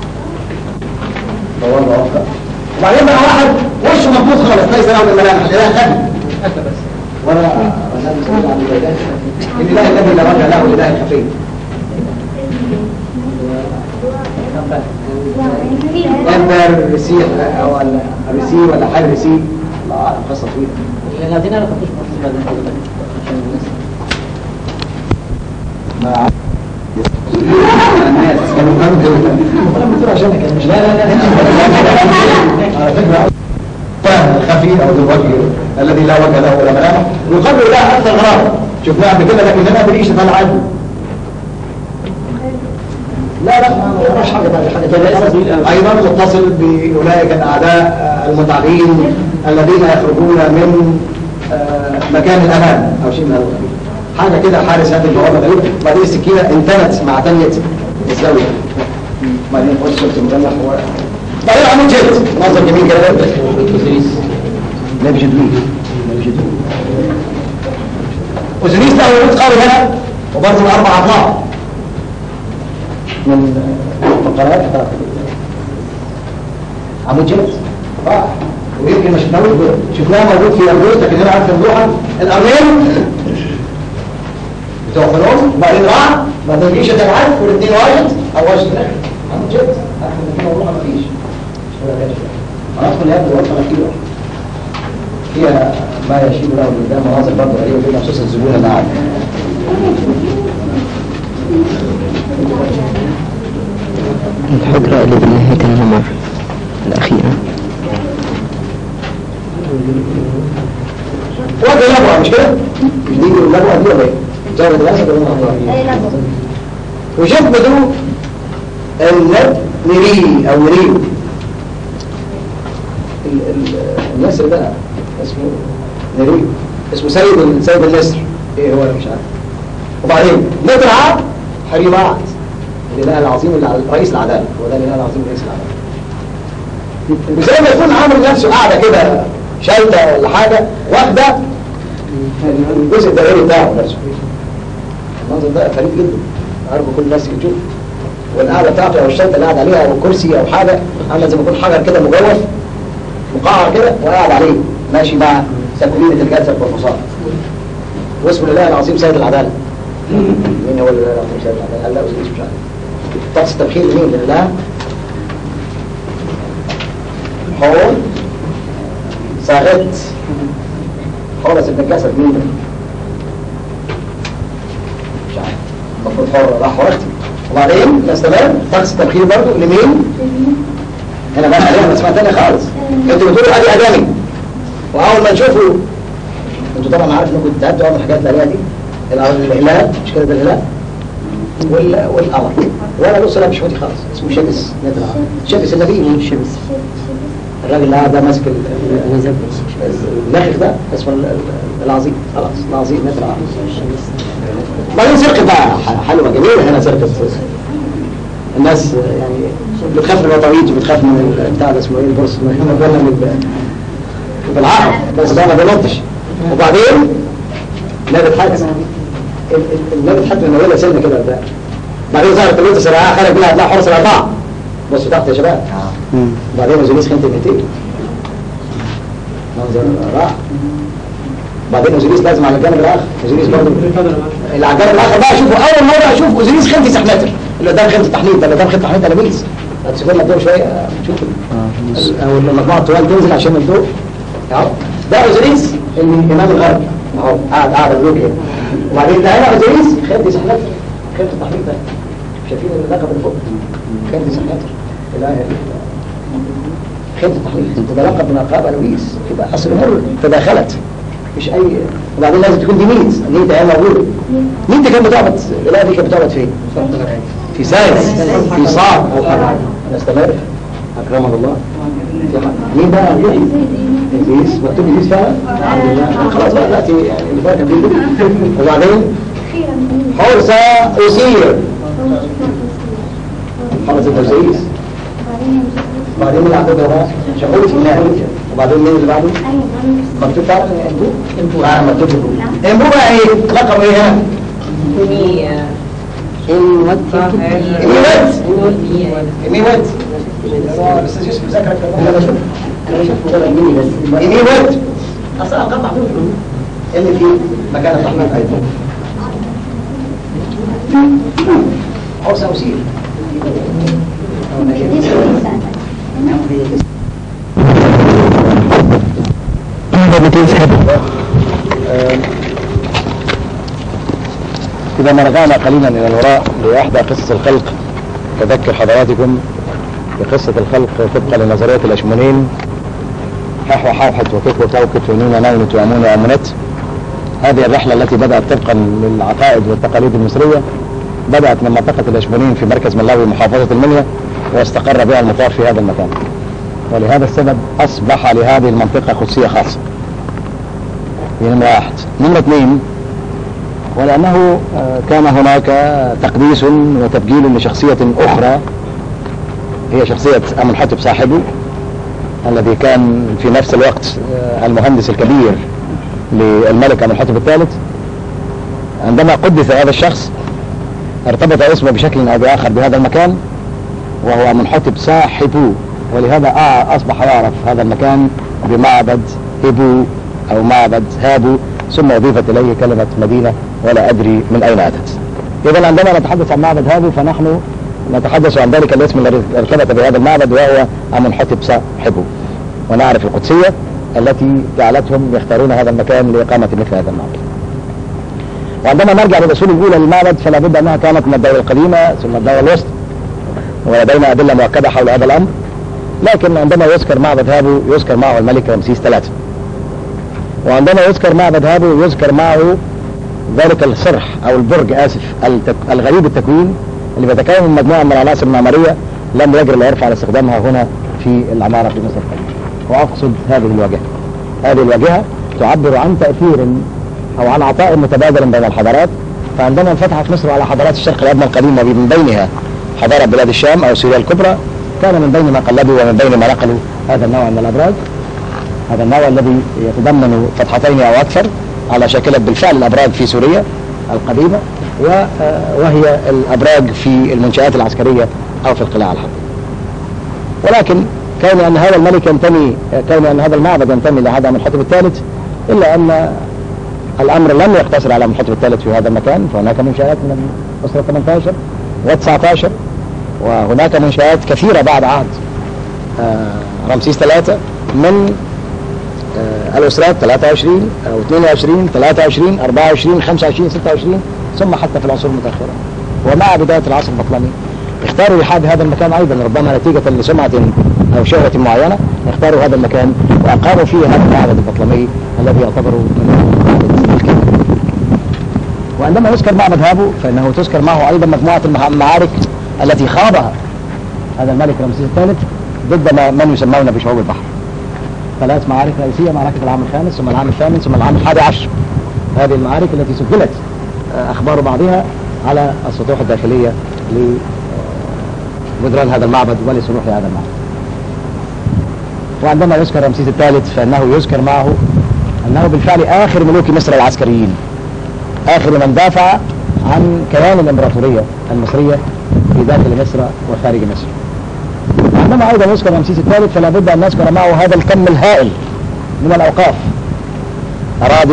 بوابة أخرى وبعدين بقى واحد وشه مضبوط خالص ليس له من ملامح لا خد ولا ولا مسؤول عن العبادات الاله الذي لا وجه له الاله الخفي امبر ريسي او الريسي ولا حال ريسي الله اعلم قصه طويله الذين لا تخش مصر بعد ما الناس كانوا فاهمين ولا بتقول عشانك مش لا لا لا على فكره فهم خفي او ذو وجه الذي لا وجه له ولا ملامح ويقابل لها اكثر غرابه شفناها قبل كده لكن هنا بريشه طالعه عنه لا لا ما ما فيش حاجه بقى حاجه ايضا متصل باولئك الاعداء آه، المتعبين الذين يخرجون من آه، مكان الامان او شيء من هذا القبيل. حاجه كده حارس هذه البوابه غريب وبعدين السكينه انتنت مع تنيه الزاويه بعدين خش شفت المجلح هو بعدين عمود جلد منظر جميل كده لا بجد لا بجد وزنيس له وجود قوي هنا وبرضه اربع اضلاع من فقرات عمود جلد راح ويمكن ما شفناهوش شفناه موجود في البيوت لكن هنا عارف اللوحه الارمين بتوع فلوس وبعدين راح بعدين ريشه العدل والاثنين واجد او واجد في الاخر عمود جلد عارف ان في موضوع ما فيش هندخل هذه الوقفه الاخيره فيها ما يشير له من ده مناظر برضه غريبه جدا خصوصا الزبون اللي قاعد الحجرة اللي بنهاية الممر الأخيرة وجه النبوة مش كده؟ مش دي النبوة دي ولا ايه؟ زي الاسد ولا النبوة؟ اي نبض وشوف بدو النب نري او نريو ال- ال- النسر ده اسمه نريو اسمه سيد سيد النسر ايه هو أنا مش عارف وبعدين نترعى حريمات الاله العظيم اللي على- رئيس العداله هو ده الاله العظيم رئيس العداله وزي ما يكون عامل نفسه قاعده كده شايله ولا حاجه واخده الجزء الدائري بتاعه نفسه المنظر ده فريد جدا عارفه كل الناس تيجي تشوف والقعده بتاعته او الشنطه اللي قاعد عليها او الكرسي او حاجه عامله زي ما يكون حجر كده مجوف مقعر كده وقاعد عليه ماشي مع سكوبينه الجسد والفصاد واسمه الاله العظيم سيد العداله مين هو الاله العظيم سيد العداله؟ قال لا أوزيريس مش عارف طقس التبخير لمين؟ لله حول ساغت خالص ابن الجسد مين ده؟ مش عارف المفروض حر راح ورختي وبعدين نستمر طقس التبخير برضه لمين؟ هنا بقى عليها مسمع تاني خالص انتوا بتقولوا ادي ادمي واول ما نشوفه انتوا طبعا عارف انكم تعبتوا اول الحاجات اللي عليها دي الأرض الهلال مش كده ده الهلال وال والقمر وانا بص لا مش ودي خالص اسمه شمس نادر شمس النبي شمس الراجل اللي قاعد ده ماسك ال- ال- الناخخ ده اسمه ال- ال- العظيم خلاص العظيم نادر بعدين سرقة بقى ح- حلوة جميلة هنا سرقة الناس يعني بتخاف من الوطاويج وبتخاف من ال- بتاع ده اسمه ايه البورس ما قلنا من بالعقل بس ده ما بينطش وبعدين نابت حاجة ال- ال- النابت حتى من اولها سنة كده ده بعدين ظهرت البنت سرعها خرج منها هتلاقي حرس الاربعة بصوا تحت يا شباب بعدين اوزيريس خانت النتيجة منظر رائع بعدين اوزيريس لازم على الجانب الاخر اوزيريس برضه اللي على الجانب الاخر بقى شوفوا اول مره اشوف اوزيريس خانتي سحنتر اللي قدام خانه التحنيط ده اللي قدام خانه التحنيط تلاميذ هتسيبوا لنا الضوء شويه شوفوا او المجموعه الطوال تنزل عشان الضوء اهو ده اوزيريس الامام الغربي اهو قاعد قاعد الروك هنا وبعدين ده هنا اوزيريس خانتي سحنتر خانه التحنيط ده شايفين اللقب اللي فوق خانتي سحنتر اله خانه التحنيط وده لقب من القاب الويس يبقى اصل الامور تداخلت مش اي وبعدين لازم تكون دي ميت ميت هي موجوده مين دي كانت بتقعد لا دي كانت بتقعد فين في سايس في صعب او حاجه نستمر اكرمك الله في حاجة. مين بقى ابليس مكتوب ابليس فعلا الحمد لله خلاص بقى دلوقتي يعني اللي فات كان وبعدين حرصة أسير حرصة أسير وبعدين اللي عنده ده شغول في الله وبعدين مين اللي بعده مكتوب تعرف ان امبو امبو اه مكتوب امبو امبو بقى ايه لقب ايه هنا امي وات امي وات الاستاذ يوسف ذاكرك انا بشوف انا بشوف امي وات اصلا قطع فيهم اللي في مكان التحميل ايضا حوسه وسير هذا بتذهب إذا ما رجعنا قليلا إلى الوراء لإحدى قصص الخلق تذكر حضراتكم بقصة الخلق طبقا لنظرية الأشمونين حح وحوحت وكيف وكوكت ونون ونونت وامون وامنت هذه الرحلة التي بدأت طبقا للعقائد والتقاليد المصرية بدأت من منطقة الأشبونين في مركز ملاوي محافظة المنيا واستقر بها المطار في هذا المكان ولهذا السبب أصبح لهذه المنطقة قدسية خاصة دي نمرة واحد نمرة اثنين ولأنه آه، كان هناك تقديس وتبجيل لشخصية أخرى هي شخصية أمنحتب صاحبه الذي كان في نفس الوقت آه، المهندس الكبير للملك أمنحتب الثالث عندما قدس هذا الشخص ارتبط اسمه بشكل أو بآخر بهذا المكان وهو أمنحتب صاحبه ولهذا آه أصبح يعرف هذا المكان بمعبد هبو أو معبد هابو ثم أضيفت إليه كلمة مدينة ولا أدري من أين أتت إذا عندما نتحدث عن معبد هابو فنحن نتحدث عن ذلك الاسم الذي ارتبط بهذا المعبد وهو أمنحتب صاحبه ونعرف القدسية التي جعلتهم يختارون هذا المكان لإقامة مثل هذا المعبد وعندما نرجع للأصول الأولى للمعبد فلا بد أنها كانت من الدولة القديمة ثم الدولة الوسطى ولدينا أدلة مؤكدة حول هذا الأمر لكن عندما يذكر معبد هابو يذكر معه الملك رمسيس ثلاثة وعندما يذكر معبد هابو يذكر معه ذلك الصرح أو البرج آسف التك... الغريب التكوين اللي بيتكون من مجموعة من العناصر المعمارية لم يجري العرف على استخدامها هنا في العمارة في مصر القديمة وأقصد هذه الواجهة هذه الواجهة تعبر عن تأثير أو عن عطاء متبادل بين الحضارات فعندما انفتحت مصر على حضارات الشرق الأدنى القديمة ومن بينها حضارة بلاد الشام أو سوريا الكبرى كان من بين ما قلبوا ومن بين ما نقلوا هذا النوع من الأبراج هذا النوع الذي يتضمن فتحتين أو أكثر على شاكلة بالفعل الأبراج في سوريا القديمة و- وهي الأبراج في المنشآت العسكرية أو في القلاع الحربية ولكن كون أن هذا الملك ينتمي كون أن هذا المعبد ينتمي لهذا من الحتب الثالث إلا أن الأمر لم يقتصر على منحتب الثالث في هذا المكان فهناك منشآت من الأسرة 18 و19 وهناك منشآت كثيرة بعد عهد آه، رمسيس ثلاثة من آه، الأسرات 23 أو 22 23 24 25 26 ثم حتى في العصور المتأخرة ومع بداية العصر البطلمي اختاروا رحاب هذا المكان أيضا ربما نتيجة لسمعة أو شهرة معينة اختاروا هذا المكان وأقاموا فيه هذا المعبد البطلمي الذي يعتبر من المعابد الكبيرة وعندما يذكر معبد هابو فإنه تذكر معه أيضا مجموعة المع- المعارك التي خاضها هذا الملك رمسيس الثالث ضد ما- من يسمون بشعوب البحر ثلاث معارك رئيسية معركة العام الخامس ثم العام الثامن ثم العام الحادي عشر هذه المعارك التي سجلت آه، أخبار بعضها على السطوح الداخلية لجدران هذا المعبد ولسروح هذا المعبد وعندما يذكر رمسيس الثالث فإنه يذكر معه أنه بالفعل آخر ملوك مصر العسكريين آخر من دافع عن كيان الإمبراطورية المصرية في داخل مصر وخارج مصر عندما أيضا يذكر رمسيس الثالث فلا بد أن نذكر معه هذا الكم الهائل من الأوقاف أراض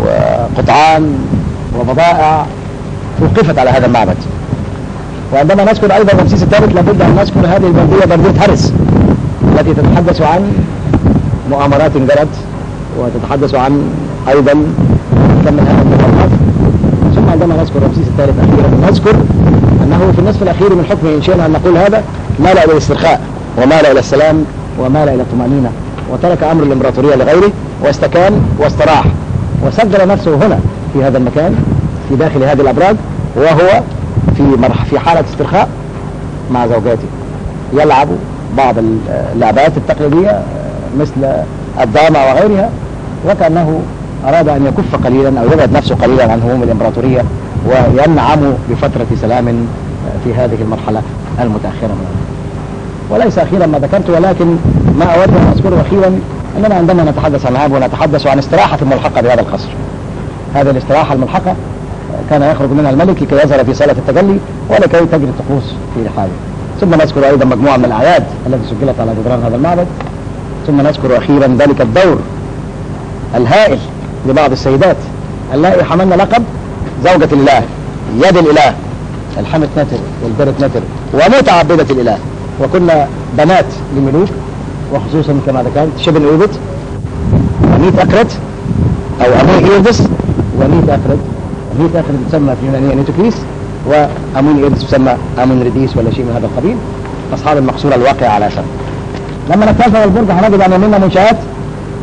وقطعان وبضائع توقفت على هذا المعبد وعندما نذكر أيضا رمسيس الثالث لابد أن نذكر هذه البلدية بلدية هرس التي تتحدث عن مؤامرات جرت وتتحدث عن أيضا كم من هذه المؤامرات ثم عندما نذكر رمسيس الثالث أخيرا نذكر أنه في النصف الأخير من حكمه إن شئنا أن نقول هذا مال إلى الاسترخاء ومال إلى السلام ومال إلى الطمأنينة وترك أمر الإمبراطورية لغيره واستكان واستراح وسجل نفسه هنا في هذا المكان في داخل هذه الأبراج وهو في مرح في حالة استرخاء مع زوجاته يلعب بعض اللعبات التقليدية مثل الدامة وغيرها وكأنه أراد أن يكف قليلا أو يبعد نفسه قليلا عن هموم الإمبراطورية وينعم بفترة سلام في هذه المرحلة المتأخرة من العمر. وليس أخيرا ما ذكرت ولكن ما أود أن أذكره أخيرا أننا عندما نتحدث عن هذا ونتحدث عن استراحة ملحقة بهذا القصر هذه الاستراحة الملحقة كان يخرج منها الملك لكي يظهر في صالة التجلي ولكي تجري الطقوس في رحابه ثم نذكر أيضا مجموعة من الأعياد التي سجلت على جدران هذا المعبد ثم نذكر أخيرا ذلك الدور الهائل لبعض السيدات اللائي حملن لقب زوجة الإله يد الإله الحمت نتر والبرت نتر ومتعبدة الإله وكنا بنات لملوك وخصوصا كما ذكرت شبن أوبت وميت أكرت أو أمون إيردس وميت أكرت ميت أكرت تسمى في اليونانية نيتوكليس وأمون إيردس تسمى أمون رديس ولا شيء من هذا القبيل أصحاب المقصورة الواقعة على سنة لما نتكلم عن البرج هنجد أن يمنا منشآت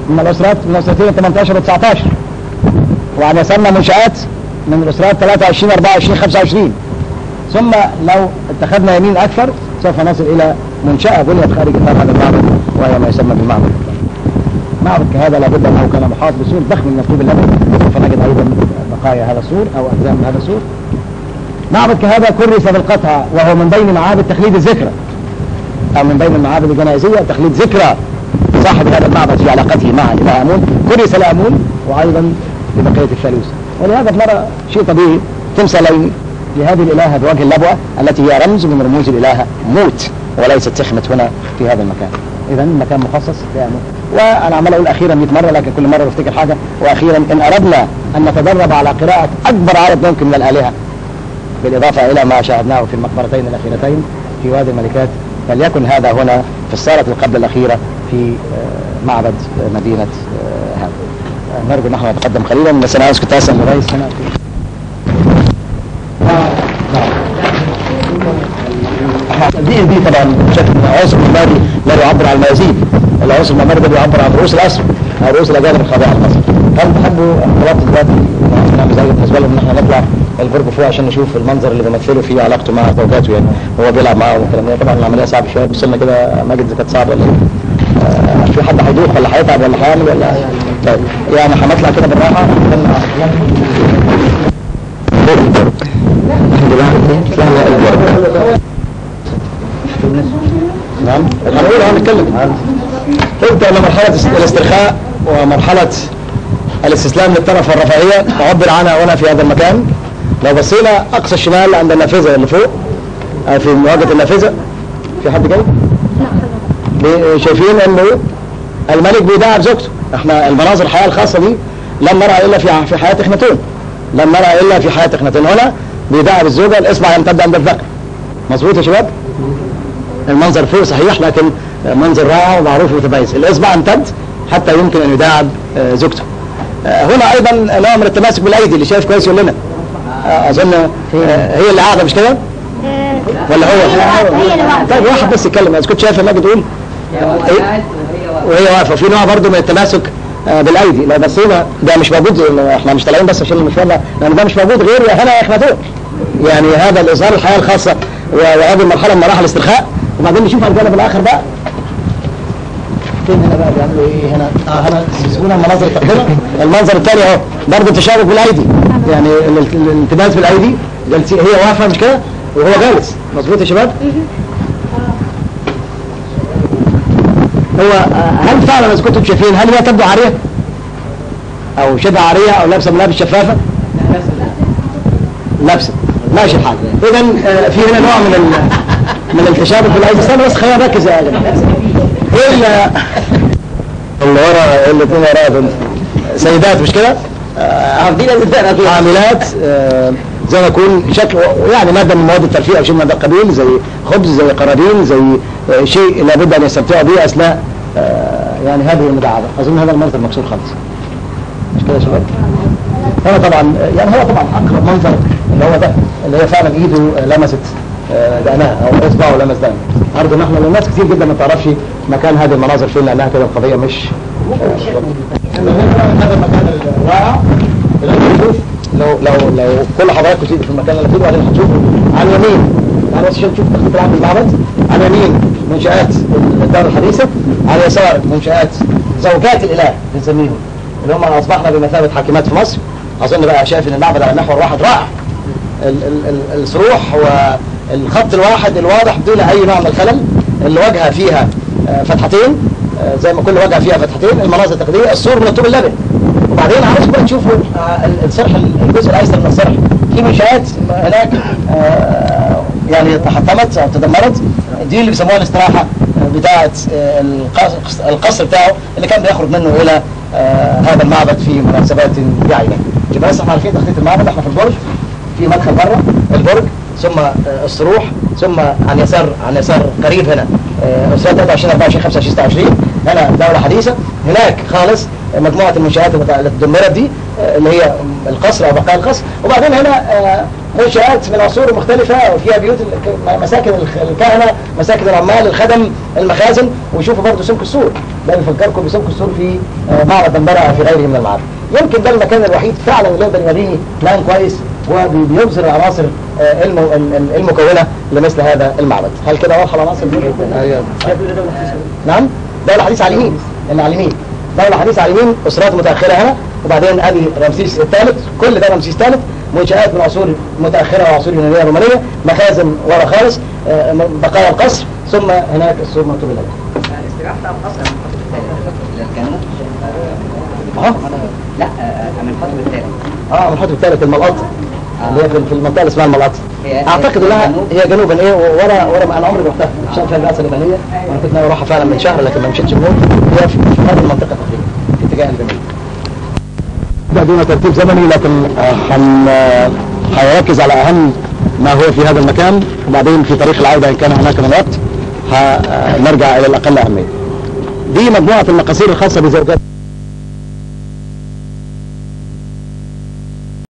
من الاسرات من الاسرتين 18 و 19 وعن يسارنا منشآت من الاسرات 23 24 25 ثم لو اتخذنا يمين اكثر سوف نصل الى منشأة بنيت خارج اطار هذا المعبد وهي ما يسمى بالمعبد معبد كهذا لابد انه كان محاط بسور ضخم من الطوب اللبن سوف نجد ايضا بقايا هذا السور او اجزاء من هذا السور معبد كهذا كرس بالقطع وهو من بين معابد تخليد الذكرى او من بين المعابد الجنائزيه تخليد ذكرى صاحب هذا المعبد في علاقته مع اله امون كرس لامون وايضا لبقيه الثالوث ولهذا نرى شيء طبيعي تمثالين لهذه الالهه بوجه اللبوه التي هي رمز من رموز الالهه موت وليست تخمت هنا في هذا المكان اذا المكان مخصص لامون وانا عمال اقول اخيرا 100 مره لكن كل مره بفتكر حاجه واخيرا ان اردنا ان نتدرب على قراءه اكبر عدد ممكن من الالهه بالإضافة إلى ما شاهدناه في المقبرتين الأخيرتين في وادي الملكات فليكن هذا هنا في الصالة القبل الأخيرة في آه، معبد آه، مدينة آه، هذا آه، نرجو نحن نتقدم قليلا بس أنا عاوز كنت أسأل الرئيس هنا دي دي طبعا بشكل عنصر معماري لا يعبر عن الميازين العنصر المعماري ده بيعبر عن رؤوس الأسر أو رؤوس الأجانب الخاضعة لمصر هل تحبوا خلاص دلوقتي نعمل زي بالنسبة لنا إن احنا نطلع البرج فوق عشان نشوف المنظر اللي بيمثله في علاقته مع زوجاته يعني وهو بيلعب معاه والكلام ده طبعا العملية صعبة شوية بس لنا كده ماجد إذا كانت صعبة ولا إيه؟ آه، في حد هيدوخ ولا هيتعب ولا هيعمل ولا طيب يعني هنطلع كده بالراحة البرج دلوقتي طلعنا البرج نعم هنقول هنتكلم تبدأ مرحلة الاسترخاء ومرحلة الاستسلام للطرف والرفاهية أعبر عنها هنا في هذا المكان لو بصينا أقصى الشمال عند النافذة اللي فوق آه، في مواجهة النافذة في حد جاي؟ بي- شايفين انه الملك بيداعب زوجته احنا المناظر الحياة الخاصة دي لم نرى الا في في حياة اخناتون لم نرى الا في حياة اخناتون هنا بيداعب الزوجة الاصبع يمتد عند الذكر مظبوط يا شباب؟ المنظر فوق صحيح لكن منظر رائع ومعروف ومتميز الاصبع امتد حتى يمكن ان يداعب آه، زوجته آه، هنا ايضا نوع من التماسك بالايدي اللي شايف كويس يقول لنا آه، اظن آه، هي اللي قاعده مش كده ولا هو هي اللي واقفة. طيب واحد بس يتكلم اذا كنت شايف ماجد تقول إيه؟ وهي واقفه في نوع برضه من التماسك آه، بالايدي لو بصينا ده مش موجود احنا مش طالعين بس عشان المشوار ده لان ده مش موجود غير هنا يا اخناتون يعني هذا الاظهار الحياه الخاصه و- وهذه المرحله من مراحل الاسترخاء وبعدين نشوف على الجانب الاخر بقى فين هنا بقى بيعملوا ايه هنا اه هنا يسمونها مناظر التقدمه المنظر الثاني اهو برضه تشابك بالايدي يعني ال- ال- الالتباس بالايدي جالسين هي واقفه مش كده وهو جالس مظبوط يا شباب هو آه، هل فعلا اذا كنتم شايفين هل هي تبدو عاريه او شبه عاريه او لابسه ملابس شفافه لابسه ماشي الحال اذا آه، في هنا نوع من ال... من التشابك بالايدي استنى بس خلينا نركز يا جماعه ايه ال- اللي ورا اللي اتنين ورا دول سيدات مش كده؟ عاملين عاملات آه، زي ما يكون شكل يعني ماده من مواد الترفيه او شيء من هذا القبيل زي خبز زي قرابين زي آه، شيء لابد ان يستمتعوا به اثناء آه، يعني هذه المداعبه اظن هذا المنظر مكسور خالص مش كده يا شباب؟ هنا طبعا يعني هو طبعا اقرب منظر اللي هو ده اللي هي فعلا ايده لمست آه، دقنها او اصبعه لمس دقنها ارجو ان احنا لأن الناس كتير جدا ما تعرفش مكان هذه المناظر فين لانها كده القضيه مش آه، هذا المكان الرائع اللي احنا بنشوف لو لو لو كل حضراتكم تيجي في المكان اللي فيه وبعدين هتشوفوا على اليمين يعني بس عشان تشوف تخطيط العام المعبد على اليمين منشآت الدار الحديثة على اليسار منشآت زوجات الإله بنسميهم اللي هم أصبحنا بمثابة حاكمات في مصر أظن بقى شايف إن المعبد على محور واحد رائع ال- ال- ال- الصروح والخط الواحد الواضح بدون أي نوع من الخلل الواجهة فيها آه، فتحتين آه، زي ما كل واجهة فيها فتحتين المناظر التقليدية السور من الطوب اللبن وبعدين عاوزكم بقى تشوفوا آه، ال- الصرح الجزء الايسر من الصرح في منشآت هناك آه، يعني تحطمت او تدمرت دي اللي بيسموها الاستراحه بتاعه آه، القص- القصر بتاعه اللي كان بيخرج منه الى آه، هذا المعبد في مناسبات بعينه يبقى بس احنا عارفين تخطيط المعبد احنا في البرج في مدخل بره البرج ثم آه، الصروح ثم عن يسار عن يسار قريب هنا آه، اسرات 23 24 25 26 هنا دوله حديثه هناك خالص آه، مجموعه المنشآت المت- اللي اتدمرت دي آه، اللي هي القصر او بقايا القصر وبعدين هنا آه، منشآت من عصور مختلفة وفيها بيوت ال- مساكن الخ- الكهنة مساكن العمال الخدم المخازن ويشوفوا برضه سمك السور ده بيفكركم بسمك السور في آه، معبد دندرة أو في غيره من المعابد يمكن ده المكان الوحيد فعلا اللي يقدر يوريني بلان كويس وبيبذر العناصر آه، الم- ال- ال- المكونة لمثل هذا المعبد هل كده واضحة العناصر دي؟ نعم دولة حديثة على اليمين اللي على اليمين دولة حديثة على اليمين أسرات متأخرة هنا وبعدين أدي رمسيس الثالث كل ده رمسيس الثالث منشآت من عصور متأخرة وعصور يونانية رومانية مخازن ورا خالص آه، بقايا القصر ثم هناك السور مكتوب لك الاستراحة بتاع القصر من الحجر الثالث للجنوب اه لا آه، من الحجر الثالث اه من الحجر الثالث الملقط اللي هي في- في المنطقة اللي اسمها الملقط هي- اعتقد انها جنوب. هي جنوبا ايه ورا ورا انا عمري ما رحتها عشان فيها الرئاسة اللبنانية وانا كنت ناوي اروحها فعلا من شهر لكن ما مشيتش جنوب هي في في هذه المنطقة تقريبا في اتجاه الجنوب ده دون ترتيب زمني لكن آه، هن آه، هيركز على اهم ما هو في هذا المكان وبعدين في طريق العودة ان كان هناك من وقت هنرجع الى الاقل اهمية دي مجموعة المقاصير الخاصة بزوجات